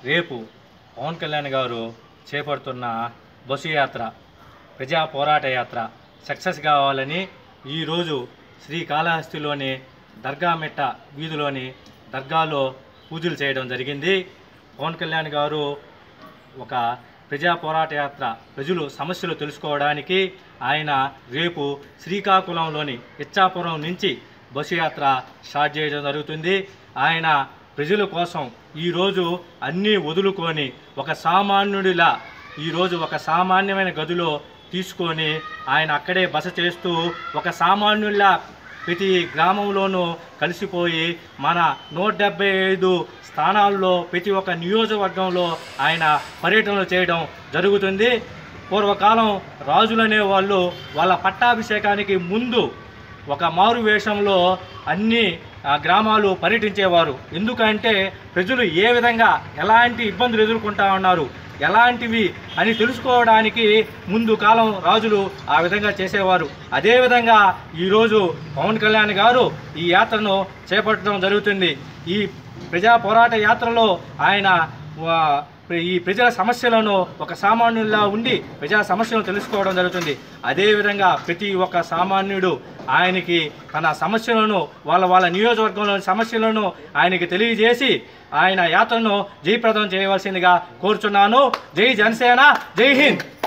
రేపు పవన్ కళ్యాణ్ గారు చేపడుతున్న బస్సు యాత్ర ప్రజా పోరాట యాత్ర సక్సెస్ కావాలని ఈరోజు శ్రీకాళహస్తిలోని దర్గా మెట్ట వీధిలోని దర్గాలో పూజలు చేయడం జరిగింది పవన్ కళ్యాణ్ గారు ఒక ప్రజా పోరాట యాత్ర ప్రజలు సమస్యలు తెలుసుకోవడానికి ఆయన రేపు శ్రీకాకుళంలోని ఇచ్చాపురం నుంచి బస్సు యాత్ర స్టార్ట్ చేయడం జరుగుతుంది ఆయన ప్రజల కోసం ఈరోజు అన్నీ వదులుకొని ఒక సామాన్యుడిలా ఈరోజు ఒక సామాన్యమైన గదిలో తీసుకొని ఆయన అక్కడే బస చేస్తూ ఒక సామాన్యుల్లా ప్రతి గ్రామంలోనూ కలిసిపోయి మన నూట డెబ్బై ఐదు స్థానాల్లో ప్రతి ఒక్క నియోజకవర్గంలో ఆయన పర్యటనలు చేయడం జరుగుతుంది పూర్వకాలం రాజులు అనేవాళ్ళు వాళ్ళ పట్టాభిషేకానికి ముందు ఒక మారు వేషంలో అన్ని ఆ, గ్రామాలు పర్యటించేవారు ఎందుకంటే ప్రజలు ఏ విధంగా ఎలాంటి ఇబ్బందులు ఎదుర్కొంటా ఉన్నారు ఎలాంటివి అని తెలుసుకోవడానికి ముందు కాలం రాజులు ఆ విధంగా చేసేవారు అదేవిధంగా ఈరోజు పవన్ కళ్యాణ్ గారు ఈ యాత్రను చేపట్టడం జరుగుతుంది ఈ ప్రజా పోరాట యాత్రలో ఆయన వా- ఈ ప్రజల సమస్యలను ఒక సామాన్యుల్లా ఉండి ప్రజా సమస్యలను తెలుసుకోవడం జరుగుతుంది అదేవిధంగా ప్రతి ఒక్క సామాన్యుడు ఆయనకి తన సమస్యలను వాళ్ళ వాళ్ళ నియోజకవర్గంలోని సమస్యలను ఆయనకి తెలియజేసి ఆయన యాత్రను జయప్రదం చేయవలసిందిగా కోరుచున్నాను జై జనసేన జై హింద్